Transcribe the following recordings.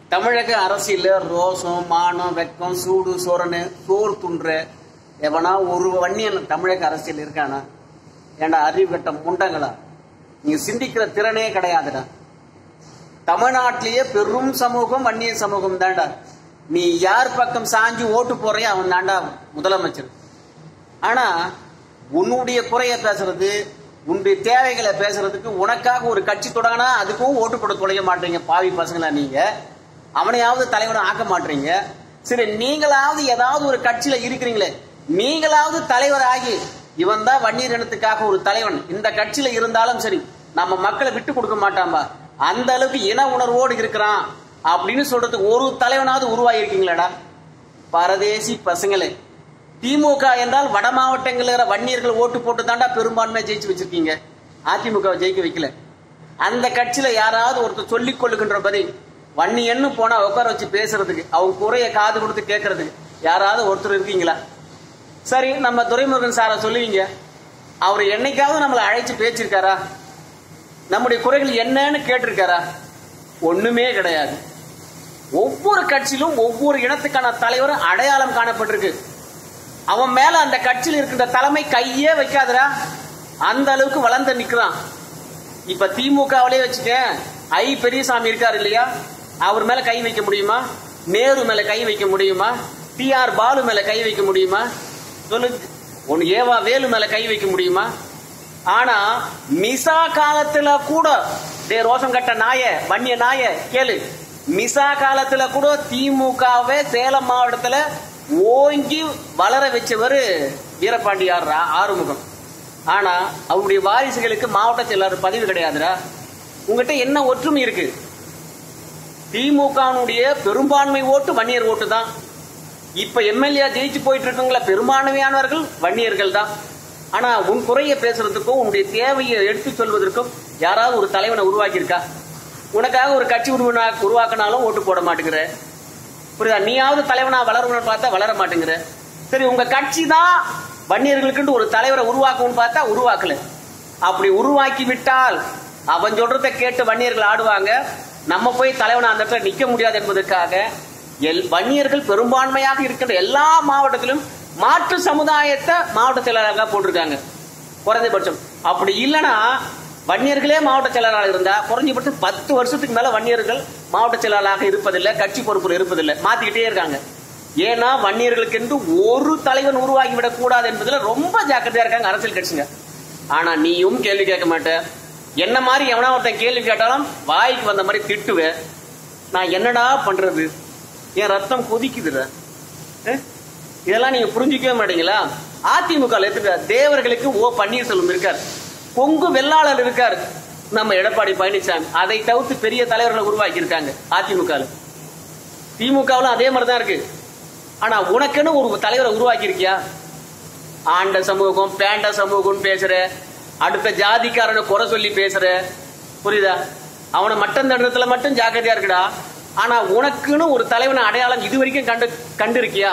தமிழக அரசியல ரோசம் மானம் வெக்கம் சூடு சோரனு சோறு துன்ற எவனா ஒரு வன்னியன் தமிழக அரசியல் இருக்கானா ஏண்டா அறிவு கட்ட முண்டங்களா நீங்க சிந்திக்கிற திறனே கிடையாதுடா தமிழ்நாட்டிலேயே பெரும் சமூகம் வன்னிய சமூகம் தான்டா நீ யார் பக்கம் சாஞ்சு ஓட்டு போறியோ அவன் தாண்டா முதலமைச்சர் ஆனா உன்னுடைய குறைய பேசுறது உன்னுடைய தேவைகளை பேசுறதுக்கு உனக்காக ஒரு கட்சி தொடங்கினா அதுக்கும் ஓட்டு போட தொலைய மாட்டீங்க பாவி பசங்களா நீங்க அவனையாவது தலைவனை ஆக்க மாட்டீங்க சரி நீங்களாவது ஏதாவது ஒரு கட்சியில இருக்கிறீங்களே நீங்களாவது தலைவர் ஆகி இவன் தான் வன்னியர் இனத்துக்காக ஒரு தலைவன் இந்த கட்சியில இருந்தாலும் சரி நம்ம மக்களை விட்டு கொடுக்க மாட்டாம்பா அந்த அளவுக்கு இன உணர்வோடு இருக்கிறான் அப்படின்னு சொல்றதுக்கு ஒரு தலைவனாவது உருவாகி இருக்கீங்களாடா பரதேசி பசங்களே திமுக என்றால் வட மாவட்டங்களில் இருக்கிற வன்னியர்கள் ஓட்டு போட்டு தாண்டா பெரும்பான்மையை ஜெயிச்சு வச்சிருக்கீங்க அதிமுக ஜெயிக்க வைக்கல அந்த கட்சியில யாராவது ஒருத்தர் சொல்லிக் கொள்ளுகின்ற பதில் வன்னியன்னு போனா உட்கார வச்சு பேசுறதுக்கு அவங்க குறைய காது கொடுத்து கேட்கறதுக்கு யாராவது ஒருத்தர் இருக்கீங்களா சரி நம்ம துரைமுருகன் சாரை சொல்லுவீங்க அவர் என்னைக்காவது நம்மளை அழைச்சு பேச்சிருக்காரா நம்முடைய குறைகள் என்னன்னு கேட்டிருக்காரா ஒண்ணுமே கிடையாது ஒவ்வொரு கட்சியிலும் ஒவ்வொரு இனத்துக்கான தலைவரும் அடையாளம் காணப்பட்டிருக்கு அவன் மேல அந்த கட்சியில் இருக்கின்ற தலைமை கையே வைக்காதடா அந்த அளவுக்கு வளர்ந்து நிக்கிறான் இப்ப திமுகவிலே வச்சுக்கேன் ஐ பெரியசாமி இருக்காரு இல்லையா அவர் மேல கை வைக்க முடியுமா நேரு மேல கை வைக்க முடியுமா டி ஆர் பாலு மேல கை வைக்க முடியுமா சொல்லு ஒன்னு ஏவா வேலு மேல கை வைக்க முடியுமா ஆனா மிசா காலத்துல கூட டே ரோஷம் கட்ட நாய வன்னிய நாய கேளு மிசா காலத்துல கூட திமுகவே சேலம் மாவட்டத்துல ஓங்கி வளர வச்சவர் வீரபாண்டியார் ரா- ஆறுமுகம் ஆனா அவருடைய வாரிசுகளுக்கு மாவட்ட செயலாளர் பதவி கிடையாதுடா உங்ககிட்ட என்ன ஒற்றுமை இருக்கு திமுகனுடைய பெரும்பான்மை ஓட்டு வன்னியர் ஓட்டு தான் இப்ப எம்எல்ஏ ஜெயிச்சு போயிட்டு இருக்கவங்கள பெரும்பான்மையானவர்கள் வன்னியர்கள் தான் ஆனா உன் குறைய பேசுறதுக்கும் உன்னுடைய தேவையை எடுத்து சொல்வதற்கும் யாராவது ஒரு தலைவனை உருவாக்கி இருக்கா உனக்காக ஒரு கட்சி உருவனா உருவாக்கினாலும் ஓட்டு போட மாட்டேங்கிற புரியுதா நீயாவது தலைவனா வளரணும்னு பார்த்தா வளர மாட்டேங்கிற சரி உங்க கட்சி தான் வன்னியர்களுக்கு ஒரு தலைவரை உருவாக்கணும்னு பார்த்தா உருவாக்கல அப்படி உருவாக்கி விட்டால் அவன் சொல்றதை கேட்டு வன்னியர்கள் ஆடுவாங்க நம்ம போய் தலைவனா அந்த இடத்துல நிக்க முடியாது என்பதற்காக எல் வன்னியர்கள் பெரும்பான்மையாக இருக்கின்ற எல்லா மாவட்டத்திலும் மாற்று சமுதாயத்தை மாவட்ட செயலாளராக போட்டிருக்காங்க குறைந்தபட்சம் அப்படி இல்லைன்னா வன்னியர்களே மாவட்ட செயலாளராக இருந்தா குறைஞ்சபட்சம் பத்து வருஷத்துக்கு மேல வன்னியர்கள் மாவட்ட செயலாளராக இருப்பதில்லை கட்சி பொறுப்பில் இருப்பதில்லை மாத்திக்கிட்டே இருக்காங்க ஏன்னா வன்னியர்களுக்கு என்று ஒரு தலைவன் உருவாகி விடக் கூடாது என்பதுல ரொம்ப ஜாக்கிரதையா இருக்காங்க அரசியல் கட்சிங்க ஆனா நீயும் கேள்வி கேட்க மாட்ட என்ன மாதிரி எவனா ஒருத்தன் கேள்வி கேட்டாலும் வாய்க்கு வந்த மாதிரி திட்டுவேன் நான் என்னடா பண்றது என் ரத்தம் கொதிக்குதுடா அஹ்? இதெல்லாம் நீங்க புரிஞ்சுக்கவே மாட்டீங்களா அதிமுக எடுத்துக்க தேவர்களுக்கு ஓ பன்னீர்செல்வம் இருக்கார் கொங்கு வெள்ளாளர் இருக்கார் நம்ம எடப்பாடி பழனிசாமி அதை தவிர்த்து பெரிய தலைவர்களை உருவாக்கி இருக்காங்க அதிமுக திமுகவிலும் அதே மாதிரி தான் இருக்கு ஆனா உனக்குன்னு ஒரு தலைவரை உருவாக்கி இருக்கியா ஆண்ட சமூகம் பேண்ட சமூகம் பேசுற அடுத்த ஜாதிக்காரனை குறை சொல்லி பேசுற புரியுதா அவனை மட்டும் தண்டத்துல மட்டும் ஜாக்கிரதையா இருக்குடா ஆனா உனக்குன்னு ஒரு தலைவனை அடையாளம் இது வரைக்கும் கண்டு கண்டு இருக்கியா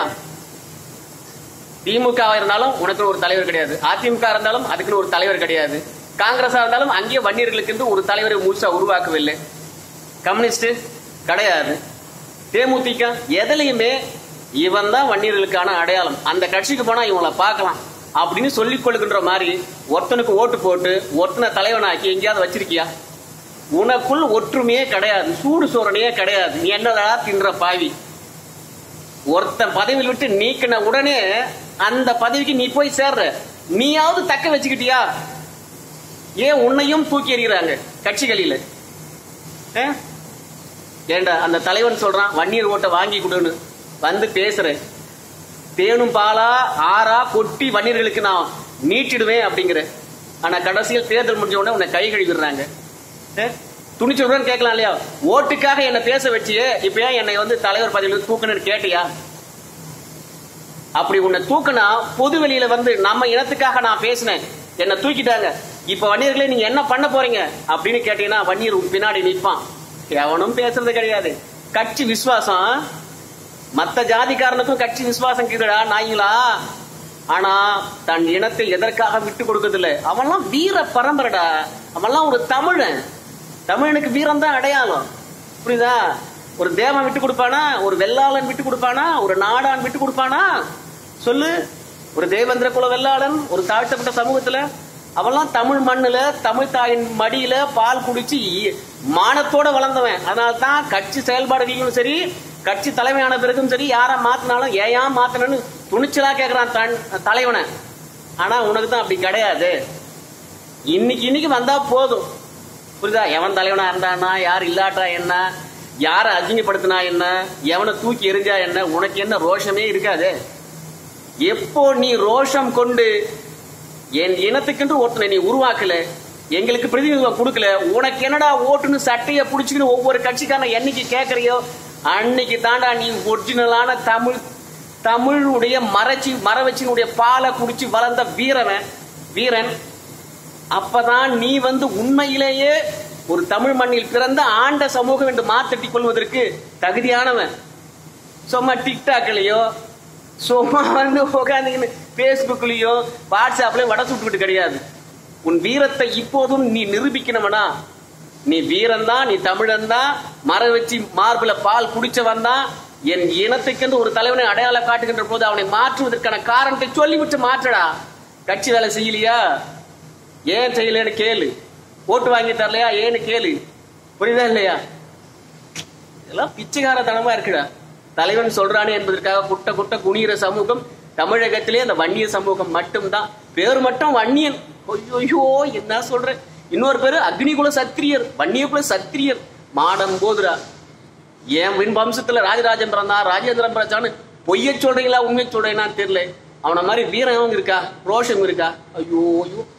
திமுக இருந்தாலும் உனக்கு ஒரு தலைவர் கிடையாது அதிமுக இருந்தாலும் அதுக்குன்னு ஒரு தலைவர் கிடையாது காங்கிரஸா இருந்தாலும் அங்கேயே வன்னியர்களுக்கு ஒரு தலைவரை முழுசா உருவாக்கவில்லை கம்யூனிஸ்ட் கிடையாது தேமுதிக எதுலையுமே இவன் தான் வன்னியர்களுக்கான அடையாளம் அந்த கட்சிக்கு போனா இவங்கள பார்க்கலாம் அப்படின்னு சொல்லிக் கொள்கின்ற மாதிரி ஒருத்தனுக்கு ஓட்டு போட்டு ஒருத்தனை தலைவனாக்கி எங்கேயாவது வச்சிருக்கியா உனக்குள் ஒற்றுமையே கிடையாது சூடு சோரணையே கிடையாது நீ என்னடா தின்ற பாவி ஒருத்தன் பதவியில் விட்டு நீக்கின உடனே அந்த பதவிக்கு நீ போய் சேர்ற நீயாவது தக்க வச்சுக்கிட்டியா ஏன் உன்னையும் தூக்கி எறிகிறாங்க கட்சிகளில ஆ? ஏண்டா அந்த தலைவன் சொல்றான் வன்னியர் ஓட்டை வாங்கி கொடுன்னு வந்து பேசுறேன் தேனும் பாலா ஆறா கொட்டி வன்னியர்களுக்கு நான் நீட்டிடுவேன் அப்படிங்கிற ஆனா கடைசியில் தேர்தல் முடிஞ்ச உடனே உன்னை கை கழுவிடுறாங்க ஆ? துணிச்சலுடன் கேட்கலாம் இல்லையா ஓட்டுக்காக என்ன பேச வச்சியே இப்ப ஏன் என்னை வந்து தலைவர் பதவியில் தூக்கணும்னு கேட்டியா அப்படி உன்னை தூக்குனா பொது வெளியில வந்து நம்ம இனத்துக்காக நான் பேசினேன் என்ன தூக்கிட்டாங்க இப்ப வன்னியர்களே நீங்க என்ன பண்ண போறீங்க அப்படின்னு கேட்டீங்கன்னா வன்னியர் உன் பின்னாடி நிற்பான் எவனும் பேசுறது கிடையாது கட்சி விசுவாசம் மத்த ஜாதிக்காரனுக்கும் கட்சி விசுவாசம் கீழடா நாய்ங்களா ஆனா தன் இனத்தை எதற்காக விட்டு கொடுக்கறதில்ல அவன்லாம் வீர பரம்பரைடா அவன்லாம் ஒரு தமிழன் தமிழனுக்கு வீரம் தான் அடையாளம் புரியுதா ஒரு தேவன் விட்டு கொடுப்பானா ஒரு வெள்ளாளன் விட்டு கொடுப்பானா ஒரு நாடான் விட்டு கொடுப்பானா சொல்லு ஒரு தேவேந்திர குல வெள்ளாளன் ஒரு தாழ்த்தப்பட்ட சமூகத்துல அவன்லாம் தமிழ் மண்ணுல தமிழ் தாயின் மடியில பால் குடிச்சு இ- மானத்தோட வளர்ந்தவன் அதனால தான் கட்சி செயல்பாடுகளிலும் சரி கட்சி தலைமையான பிறகும் சரி யாரை மாத்தினாலும் ஏயா மாத்தணும்னு துணிச்சலா கேக்குறான் தன் தலைவனை ஆனா உனக்கு தான் அப்படி கிடையாது இன்னைக்கு இன்னைக்கு வந்தா போதும் புரியுதா எவன் தலைவனா இருந்தானா யார் இல்லாட்டா என்ன யாரை அசிங்கப்படுத்தினா என்ன எவனை தூக்கி எறிஞ்சா என்ன உனக்கு என்ன ரோஷமே இருக்காது எப்போ நீ ரோஷம் கொண்டு என் இனத்துக்கென்று ஒருத்தனை நீ உருவாக்கல எங்களுக்கு பிரதிநிதித்துவம் கொடுக்கல உனக்கு என்னடா ஓட்டுன்னு சட்டைய புடிச்சுக்கிட்டு ஒவ்வொரு கட்சிக்காரன் என்னைக்கு கேட்கறியோ அன்னைக்கு தாண்டா நீ ஒரிஜினலான தமிழ் தமிழுடைய மறைச்சி மரவச்சினுடைய பாலை குடிச்சு வளர்ந்த வீரவன் வீரன் அப்பதான் நீ வந்து உண்மையிலேயே ஒரு தமிழ் மண்ணில் பிறந்த ஆண்ட சமூகம் என்று மாத்தட்டி கொள்வதற்கு தகுதியானவன் சும்மா டிக்டாக்லயோ சும்மா வந்து உட்காந்துக்கின்னு பேஸ்புக்லயோ வாட்ஸ்அப்லயோ வட சுட்டுக்கிட்டு கிடையாது உன் வீரத்தை இப்போதும் நீ நிரூபிக்கணும்னா நீ வீரன் தான் நீ தமிழன் தான் மர வச்சு மார்பில பால் குடிச்சவன் தான் என் இனத்துக்கென்று ஒரு தலைவனை அடையாளம் காட்டுகின்ற போது அவனை மாற்றுவதற்கான காரணத்தை சொல்லிவிட்டு மாற்றடா கட்சி வேலை செய்யலையா ஏன் செய்யலன்னு கேளு ஓட்டு வாங்கி தரலையா ஏன்னு கேளு புரியுதா இல்லையா இதெல்லாம் பிச்சைக்காரத்தனமா இருக்குடா தலைவன் சொல்றானே என்பதற்காக குட்ட குட்ட குனிகிற சமூகம் தமிழகத்திலே அந்த வன்னிய சமூகம் மட்டும்தான் பேர் மட்டும் வன்னியன் ஐயோ என்ன சொல்றேன் இன்னொரு பேரு அக்னிகுல சத்திரியர் வன்னியகுல சத்திரியர் மாடம் போதுரா என் வின் வம்சத்துல ராஜராஜன் தான் ராஜேந்திரன் பிரச்சான்னு பொய்ய சொல்றீங்களா உண்மையை சொல்றீங்களான்னு தெரியல அவன மாதிரி வீரம் இருக்கா ரோஷம் இருக்கா ஐயோ ஐயோ